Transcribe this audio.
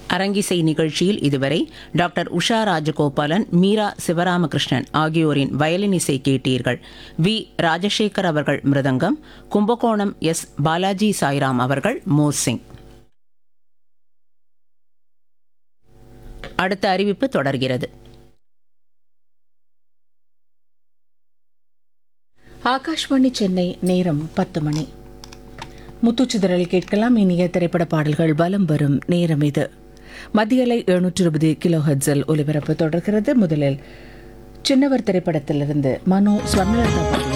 அரங்கிசை நிகழ்ச்சியில் இதுவரை டாக்டர் உஷா ராஜகோபாலன் மீரா சிவராமகிருஷ்ணன் ஆகியோரின் வயலின் இசை கேட்டீர்கள் வி ராஜசேகர் அவர்கள் மிருதங்கம் கும்பகோணம் எஸ் பாலாஜி சாய்ராம் அவர்கள் மோர்சிங் அடுத்த அறிவிப்பு தொடர்கிறது ஆகாஷ்வாணி சென்னை நேரம் பத்து மணி முத்துச்சிதறல் கேட்கலாம் இனிய திரைப்பட பாடல்கள் வலம் வரும் நேரம் இது மத்தியலை எழுநூற்று இருபது கிலோ ஹெட்ஸில் ஒலிபரப்பு தொடர்கிறது முதலில் சின்னவர் திரைப்படத்திலிருந்து மனோ ஸ்வர்ணலதா பாடிய